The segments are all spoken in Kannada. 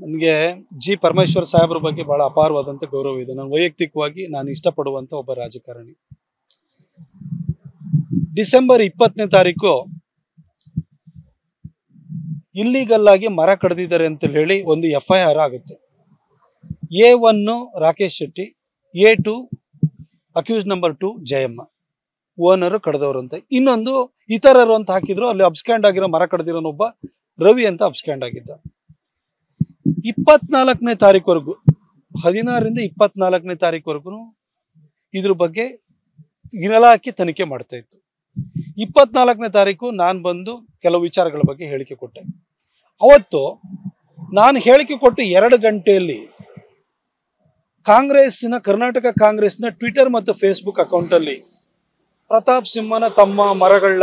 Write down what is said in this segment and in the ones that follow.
ನನಗೆ ಜಿ ಪರಮೇಶ್ವರ್ ಸಾಹೇಬ್ರ ಬಗ್ಗೆ ಬಹಳ ಅಪಾರವಾದಂಥ ಗೌರವ ಇದೆ ನಾನು ವೈಯಕ್ತಿಕವಾಗಿ ನಾನು ಇಷ್ಟಪಡುವಂಥ ಒಬ್ಬ ರಾಜಕಾರಣಿ ಡಿಸೆಂಬರ್ ಇಪ್ಪತ್ತನೇ ತಾರೀಕು ಇಲ್ಲಿಗಲ್ ಆಗಿ ಮರ ಕಡ್ದಿದ್ದಾರೆ ಅಂತ ಹೇಳಿ ಒಂದು ಎಫ್ ಐ ಆರ್ ಆಗುತ್ತೆ A one Rakesh Shetty A two accused number two Jayamma owner ಕಡ್ದವ್ರು ಅಂತ ಇನ್ನೊಂದು ಇತರರು ಅಂತ ಹಾಕಿದ್ರು ಅಲ್ಲಿ ಅಬ್ಸ್ಕ್ಯಾಂಡ್ ಆಗಿರೋ ಮರ ಕಡ್ದಿರೋನೊಬ್ಬ ರವಿ ಅಂತ ಅಬ್ಸ್ಕ್ಯಾಂಡ್ ಆಗಿದ್ದ ಇಪ್ಪತ್ನಾಲ್ಕನೇ ತಾರೀಕುವರೆಗೂ ಹದಿನಾರರಿಂದ ಇಪ್ಪತ್ನಾಲ್ಕನೇ ತಾರೀಕುವರೆಗೂ ಇದ್ರ ಬಗ್ಗೆ ಇಲಾಖೆ ತನಿಖೆ ಮಾಡ್ತಾ ಇತ್ತು ಇಪ್ಪತ್ನಾಲ್ಕನೇ ತಾರೀಕು ನಾನು ಬಂದು ಕೆಲವು ವಿಚಾರಗಳ ಬಗ್ಗೆ ಹೇಳಿಕೆ ಕೊಟ್ಟೆ ಅವತ್ತು ನಾನು ಹೇಳಿಕೆ ಕೊಟ್ಟು ಎರಡು ಗಂಟೆಯಲ್ಲಿ ಕಾಂಗ್ರೆಸ್ಸಿನ ಕರ್ನಾಟಕ ಕಾಂಗ್ರೆಸ್ನ ಟ್ವಿಟರ್ ಮತ್ತು ಫೇಸ್ಬುಕ್ ಅಕೌಂಟಲ್ಲಿ ಪ್ರತಾಪ್ ಸಿಂಹನ ತಮ್ಮ ಮರಗಳ್ಳ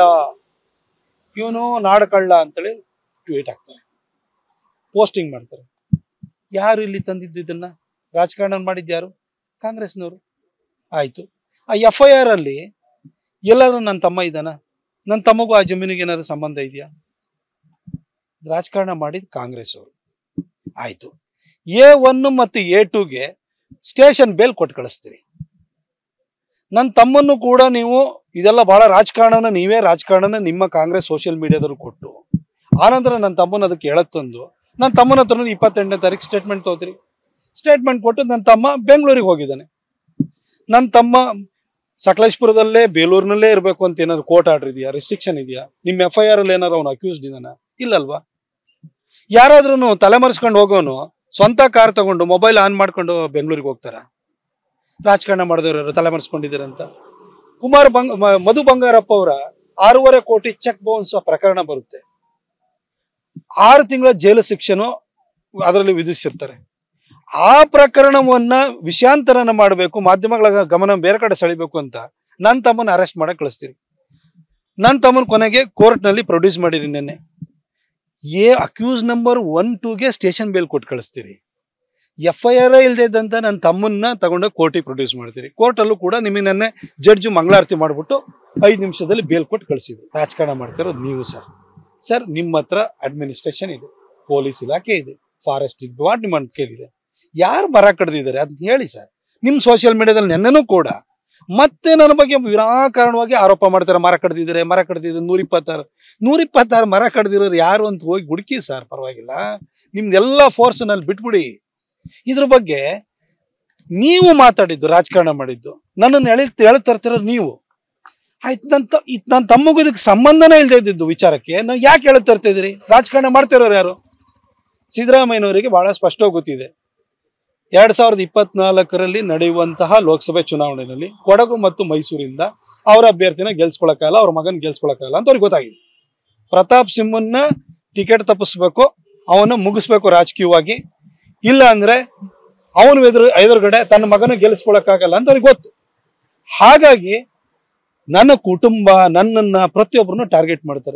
ಇವನು ನಾಡಕಳ್ಳ ಅಂತೇಳಿ ಟ್ವೀಟ್ ಹಾಕ್ತಾರೆ ಪೋಸ್ಟಿಂಗ್ ಮಾಡ್ತಾರೆ ಯಾರು ಇಲ್ಲಿ ತಂದಿದ್ದು ಇದನ್ನ ರಾಜಕಾರಣ ಮಾಡಿದ್ಯಾರು ಕಾಂಗ್ರೆಸ್ನವರು ಆಯ್ತು ಆ ಎಫ್ ಐ ಆರ್ ಅಲ್ಲಿ ಎಲ್ಲಾದ್ರೂ ನನ್ನ ತಮ್ಮ ಇದ್ದಾನ ನನ್ನ ತಮ್ಮಗೂ ಆ ಜಮೀನಿಗೆ ಏನಾದ್ರು ಸಂಬಂಧ ಇದೆಯಾ ರಾಜಕಾರಣ ಮಾಡಿದ್ ಕಾಂಗ್ರೆಸ್ ಅವರು ಆಯ್ತು ಎ ಒನ್ ಮತ್ತು ಎ ಟೂಗೆ ಸ್ಟೇಷನ್ ಬೇಲ್ ಕೊಟ್ಟು ಕಳಿಸ್ತೀರಿ ನನ್ನ ತಮ್ಮನ್ನು ಕೂಡ ನೀವು ಇದೆಲ್ಲ ಬಹಳ ರಾಜಕಾರಣನ ನೀವೇ ರಾಜಕಾರಣನ ನಿಮ್ಮ ಕಾಂಗ್ರೆಸ್ ಸೋಷಿಯಲ್ ಮೀಡಿಯಾದವ್ರು ಕೊಟ್ಟು ಆನಂತರ ನನ್ನ ತಮ್ಮನ ಅದಕ್ಕೆ ಎಳತ್ತಂದು ನನ್ನ ತಮ್ಮನ ಹತ್ರ ಇಪ್ಪತ್ತೆಂಟನೇ ತಾರೀಕು ಸ್ಟೇಟ್ಮೆಂಟ್ ತಗೋತೀರಿ ಸ್ಟೇಟ್ಮೆಂಟ್ ಕೊಟ್ಟು ನನ್ನ ತಮ್ಮ ಬೆಂಗಳೂರಿಗೆ ಹೋಗಿದ್ದಾನೆ ನನ್ನ ತಮ್ಮ ಸಕಲೇಶ್ಪುರದಲ್ಲೇ ಬೇಲೂರಿನಲ್ಲೇ ಇರಬೇಕು ಅಂತ ಏನಾದ್ರು ಕೋರ್ಟ್ ಆರ್ಡರ್ ಇದೆಯಾ ರಿಸ್ಟ್ರಿಕ್ಷನ್ ಇದೆಯಾ ನಿಮ್ಮ ಎಫ್ ಐ ಆರ್ ಅಲ್ಲಿ ಏನಾದ್ರು ಅವ್ನು ಅಕ್ಯೂಸ್ಡ್ ಇದಾನ ಇಲ್ಲಲ್ವಾ ಯಾರಾದ್ರೂ ತಲೆಮರೆಸ್ಕೊಂಡು ಹೋಗೋನು ಸ್ವಂತ ಕಾರ್ ತಗೊಂಡು ಮೊಬೈಲ್ ಆನ್ ಮಾಡ್ಕೊಂಡು ಬೆಂಗಳೂರಿಗೆ ಹೋಗ್ತಾರ ರಾಜಕಾರಣ ಮಾಡಿದವರು ತಲೆಮರೆಸ್ಕೊಂಡಿದ್ದಾರೆ ಅಂತ ಕುಮಾರ್ ಬಂಗ ಮ- ಮಧು ಬಂಗಾರಪ್ಪ ಅವರ ಆರೂವರೆ ಕೋಟಿ ಚೆಕ್ ಬೌನ್ಸ್ ಪ್ರಕರಣ ಬರುತ್ತೆ ಆರು ತಿಂಗಳ ಜೈಲು ಶಿಕ್ಷೆನು ಅದರಲ್ಲಿ ವಿಧಿಸಿರ್ತಾರೆ ಆ ಪ್ರಕರಣವನ್ನ ವಿಷಯಾಂತರನ ಮಾಡಬೇಕು ಮಾಧ್ಯಮಗಳ ಗಮನ ಬೇರೆ ಕಡೆ ಸೆಳಿಬೇಕು ಅಂತ ನನ್ನ ತಮ್ಮನ ಅರೆಸ್ಟ್ ಮಾಡಕ್ ಕಳಿಸ್ತೀರಿ ನನ್ನ ತಮ್ಮನ ಕೊನೆಗೆ ಕೋರ್ಟ್ ನಲ್ಲಿ ಪ್ರೊಡ್ಯೂಸ್ ಮಾಡಿರಿ ನಿನ್ನೆ ಎ ಅಕ್ಯೂಸ್ ನಂಬರ್ ಒನ್ ಟೂಗೆ ಸ್ಟೇಷನ್ ಬೇಲ್ ಕೊಟ್ಟು ಕಳಿಸ್ತೀರಿ ಎಫ್ ಐ ಆರ್ ಇಲ್ಲದೆ ಇದ್ದಂತ ನನ್ನ ತಮ್ಮನ್ನ ತಗೊಂಡು ಕೋರ್ಟಿಗೆ ಪ್ರೊಡ್ಯೂಸ್ ಮಾಡ್ತೀರಿ ಕೋರ್ಟಲ್ಲೂ ಕೂಡ ನಿಮಗೆ ನೆನ್ನೆ ಜಡ್ಜು ಮಂಗಳಾರತಿ ಮಾಡ್ಬಿಟ್ಟು ಐದು ನಿಮಿಷದಲ್ಲಿ ಬೇಲ್ ಕೊಟ್ಟು ಕಳಿಸಿದ್ರು ರಾಜಕಾರಣ ಮಾಡ್ತಿರೋದು ನೀವು ಸರ್ ಸರ್ ನಿಮ್ಮ ಹತ್ರ ಅಡ್ಮಿನಿಸ್ಟ್ರೇಷನ್ ಇದೆ ಪೊಲೀಸ್ ಇಲಾಖೆ ಇದೆ ಫಾರೆಸ್ಟ್ ಡಿಪಾರ್ಟ್ಮೆಂಟ್ ಕೇಳಿದೆ ಯಾರು ಮರ ಕಡ್ದಿದ್ದಾರೆ ಅದನ್ನ ಹೇಳಿ ಸರ್ ನಿಮ್ಮ ಸೋಷಿಯಲ್ ಮೀಡಿಯಾದಲ್ಲಿ ನೆನ್ನೆನೂ ಕೂಡ ಮತ್ತೆ ನನ್ನ ಬಗ್ಗೆ ವಿನಾಕಾರಣವಾಗಿ ಆರೋಪ ಮಾಡ್ತಾರೆ ಮರ ಕಡ್ದಿದ್ದಾರೆ ಮರ ಕಡ್ದಿದ್ದಾರೆ ನೂರ ಇಪ್ಪತ್ತಾರು ನೂರ ಇಪ್ಪತ್ತಾರು ಮರ ಕಡ್ದಿರೋರು ಯಾರು ಅಂತ ಹೋಗಿ ಹುಡುಕಿ ಸರ್ ಪರವಾಗಿಲ್ಲ ನಿಮ್ದೆಲ್ಲ ಫೋರ್ಸ್ ನಲ್ಲಿ ಬಿಟ್ಬಿಡಿ ಇದ್ರ ಬಗ್ಗೆ ನೀವು ಮಾತಾಡಿದ್ದು ರಾಜಕಾರಣ ಮಾಡಿದ್ದು ನನ್ನನ್ನು ಎಳಿ ಎಳಿ ತರ್ತಿರೋರು ನೀವು ಆಯ್ತು ನನ್ನ ತ ಇದ್ ನನ್ನ ತಮ್ಮಗೂ ಇದಕ್ಕೆ ಸಂಬಂಧನೇ ಇಲ್ಲದೆ ಇದ್ದಿದ್ದು ವಿಚಾರಕ್ಕೆ ನಾವು ಯಾಕೆ ಹೇಳಿ ತರ್ತಾ ಇದೀರಿ ರಾಜಕಾರಣ ಮಾಡ್ತಿರೋರು ಯಾರು ಸಿದ್ದರಾಮಯ್ಯನವರಿಗೆ ಬಹಳ ಸ್ಪಷ್ಟವಾಗಿ ಗೊತ್ತಿದೆ ಎರಡ್ ಸಾವಿರದ ಇಪ್ಪತ್ನಾಲ್ಕರಲ್ಲಿ ನಡೆಯುವಂತಹ ಲೋಕಸಭೆ ಚುನಾವಣೆಯಲ್ಲಿ ಕೊಡಗು ಮತ್ತು ಮೈಸೂರಿಂದ ಅವರ ಅಭ್ಯರ್ಥಿನ ಗೆಲ್ಸ್ಕೊಳಕ್ಕಾಗಲ್ಲ ಅವ್ರ ಮಗನ್ ಗೆಲ್ಸ್ಕೊಳಕ್ಕಾಗಲ್ಲ ಅಂತ ಅವ್ರಿಗೆ ಗೊತ್ತಾಗಿದೆ ಪ್ರತಾಪ್ ಸಿಂಹನ್ನ ಟಿಕೆಟ್ ತಪ್ಪಿಸ್ಬೇಕು ಅವನ್ನ ಮುಗಿಸ್ಬೇಕು ರಾಜಕೀಯವಾಗಿ ಇಲ್ಲ ಅಂದ್ರೆ ಅವನು ಎದುರು ಎದುರುಗಡೆ ತನ್ನ ಮಗನ ಗೆಲ್ಲಿಸ್ಕೊಳಕ್ಕಾಗಲ್ಲ ಅಂತ ಅವ್ರಿಗೆ ಗೊತ್ತು ಹಾಗಾಗಿ ನನ್ನ ಕುಟುಂಬ ನನ್ನನ್ನ ಪ್ರತಿಯೊಬ್ಬರನ್ನು ಟಾರ್ಗೆಟ್ ಮಾಡ್ತಾರೆ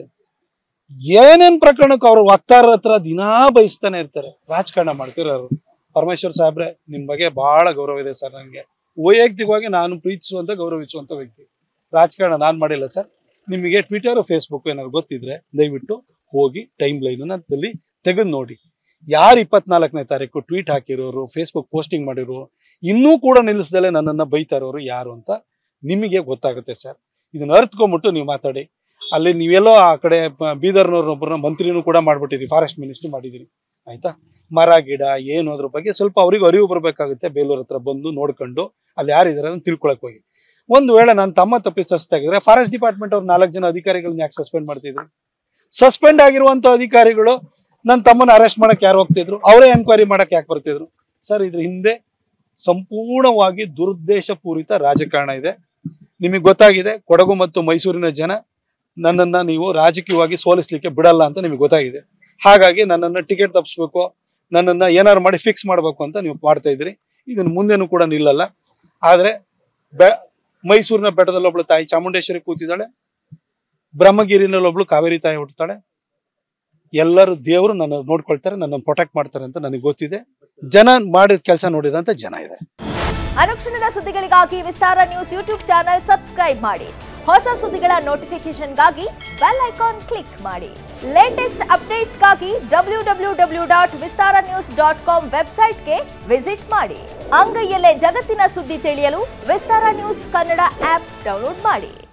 ಏನೇನ್ ಪ್ರಕರಣಕ್ಕೆ ಅವ್ರ ವಕ್ತಾರರ ಹತ್ರ ದಿನಾ ಬಯಸ್ತಾನೆ ಇರ್ತಾರೆ ರಾಜಕಾರಣ ಮಾಡ್ತಿರೋರು ಪರಮೇಶ್ವರ್ ಸಾಹೇಬ್ರೆ ನಿಮ್ ಬಗ್ಗೆ ಬಹಳ ಗೌರವ ಇದೆ ಸರ್ ನನಗೆ ವೈಯಕ್ತಿಕವಾಗಿ ನಾನು ಪ್ರೀತಿಸುವಂತ ಗೌರವಿಸುವಂತ ವ್ಯಕ್ತಿ ರಾಜಕಾರಣ ನಾನ್ ಮಾಡಿಲ್ಲ ಸರ್ ನಿಮಗೆ ಟ್ವಿಟರ್ ಫೇಸ್ಬುಕ್ ಏನಾದ್ರು ಗೊತ್ತಿದ್ರೆ ದಯವಿಟ್ಟು ಹೋಗಿ ಟೈಮ್ ಲೈನ್ ಅಲ್ಲಿ ತೆಗೆದು ನೋಡಿ ಯಾರು ಇಪ್ಪತ್ನಾಲ್ಕನೇ ತಾರೀಕು ಟ್ವೀಟ್ ಹಾಕಿರೋರು ಫೇಸ್ಬುಕ್ ಪೋಸ್ಟಿಂಗ್ ಮಾಡಿರೋರು ಇನ್ನೂ ಕೂಡ ನಿಲ್ಲಿಸ್ದಲೆ ನನ್ನನ್ನ ಬೈತಾ ಇರೋರು ಯಾರು ಅಂತ ನಿಮಗೆ ಗೊತ್ತಾಗುತ್ತೆ ಸರ್ ಇದನ್ನ ಅರ್ಥಕೊಂಡ್ಬಿಟ್ಟು ನೀವು ಮಾತಾಡಿ ಅಲ್ಲಿ ನೀವೆಲ್ಲೋ ಆ ಕಡೆ ಬ- ಬೀದರ್ನವ್ರನ್ನೊಬ್ಬರನ್ನ ಮಂತ್ರಿನೂ ಕೂಡ ಮಾಡ್ಬಿಟ್ಟಿರಿ ಫಾರೆಸ್ಟ್ ಮಿನಿಸ್ಟ್ರಿ ಮಾಡಿದಿರಿ ಆಯ್ತಾ ಮರ ಗಿಡ ಏನು ಅದ್ರ ಬಗ್ಗೆ ಸ್ವಲ್ಪ ಅವ್ರಿಗೆ ಅರಿವು ಬರಬೇಕಾಗುತ್ತೆ ಬೇಲೂರ್ ಹತ್ರ ಬಂದು ನೋಡ್ಕೊಂಡು ಅಲ್ಲಿ ಯಾರಿದ್ದಾರೆ ಅದನ್ನ ತಿಳ್ಕೊಳಕ್ ಹೋಗಿ ಒಂದು ವೇಳೆ ನನ್ನ ತಮ್ಮ ತಪ್ಪಿಸ್ತಾಗಿದ್ರೆ ಫಾರೆಸ್ಟ್ ಡಿಪಾರ್ಟ್ಮೆಂಟ್ ಅವ್ರು ನಾಲ್ಕು ಜನ ಅಧಿಕಾರಿಗಳನ್ನ ಯಾಕೆ ಸಸ್ಪೆಂಡ್ ಮಾಡ್ತಿದ್ರು ಸಸ್ಪೆಂಡ್ ಆಗಿರುವಂತ ಅಧಿಕಾರಿಗಳು ನನ್ನ ತಮ್ಮನ ಅರೆಸ್ಟ್ ಮಾಡಕ್ ಯಾರು ಹೋಗ್ತಿದ್ರು ಅವರೇ ಎನ್ಕ್ವೈರಿ ಮಾಡಕ್ ಯಾಕೆ ಬರ್ತಿದ್ರು ಸರ್ ಇದ್ರ ಹಿಂದೆ ಸಂಪೂರ್ಣವಾಗಿ ದುರುದ್ದೇಶಪೂರಿತ ರಾಜಕಾರಣ ಇದೆ ನಿಮಗೆ ಗೊತ್ತಾಗಿದೆ ಕೊಡಗು ಮತ್ತು ಮೈಸೂರಿನ ಜನ ನನ್ನನ್ನ ನೀವು ರಾಜಕೀಯವಾಗಿ ಸೋಲಿಸ್ಲಿಕ್ಕೆ ಬಿಡಲ್ಲ ಅಂತ ನಿಮಗೆ ಗೊತ್ತಾಗಿದೆ ಹಾಗಾಗಿ ನನ್ನನ್ನ ಟಿಕೆಟ್ ತಪ್ಪಿಸ್ಬೇಕು ನನ್ನನ್ನ ಏನಾರು ಮಾಡಿ ಫಿಕ್ಸ್ ಮಾಡ್ಬೇಕು ಅಂತ ನೀವು ಮಾಡ್ತಾ ಇದ್ರಿ ಇದನ್ನ ಮುಂದೆನೂ ಕೂಡ ನಿಲ್ಲಲ್ಲ ಆದ್ರೆ ಬೆ ಮೈಸೂರಿನ ಬೆಟ್ಟದಲ್ಲಿ ಒಬ್ಳು ತಾಯಿ ಚಾಮುಂಡೇಶ್ವರಿ ಕೂತಿದ್ದಾಳೆ ಬ್ರಹ್ಮಗಿರಿನಲ್ಲಿ ಒಬ್ಳು ಕಾವೇರಿ ತಾಯಿ ಹುಟ್ಟುತ್ತಾಳೆ ಎಲ್ಲರೂ ದೇವರು ನನ್ನ ನೋಡ್ಕೊಳ್ತಾರೆ ನನ್ನ ಪ್ರೊಟೆಕ್ಟ್ ಮಾಡ್ತಾರೆ ಅಂತ ನನಗೆ ಗೊತ್ತಿದೆ ಜನ ಮಾಡಿದ ಕೆಲಸ ನೋಡಿದಂತ ಜನ ಇದೆ ಅನುಕ್ಷಣದ ಸುದ್ದಿಗಳಿಗಾಗಿ Vistara news YouTube channel subscribe ಮಾಡಿ ಹೊಸ ಸುದ್ದಿಗಳ ನೋಟಿಫಿಕೇಶನ್ಗಾಗಿ ಬೆಲ್ ಐಕಾನ್ ಕ್ಲಿಕ್ ಮಾಡಿ ಲೇಟೆಸ್ಟ್ ಅಪ್ಡೇಟ್ಸ್ಗಾಗಿ W W W dot Vistara news dot com ವೆಬ್ಸೈಟ್ಗೆ ವಿಸಿಟ್ ಮಾಡಿ ಅಂಗೈಯಲ್ಲೇ ಜಗತ್ತಿನ ಸುದ್ದಿ ತಿಳಿಯಲು Vistara news Kannada app download ಮಾಡಿ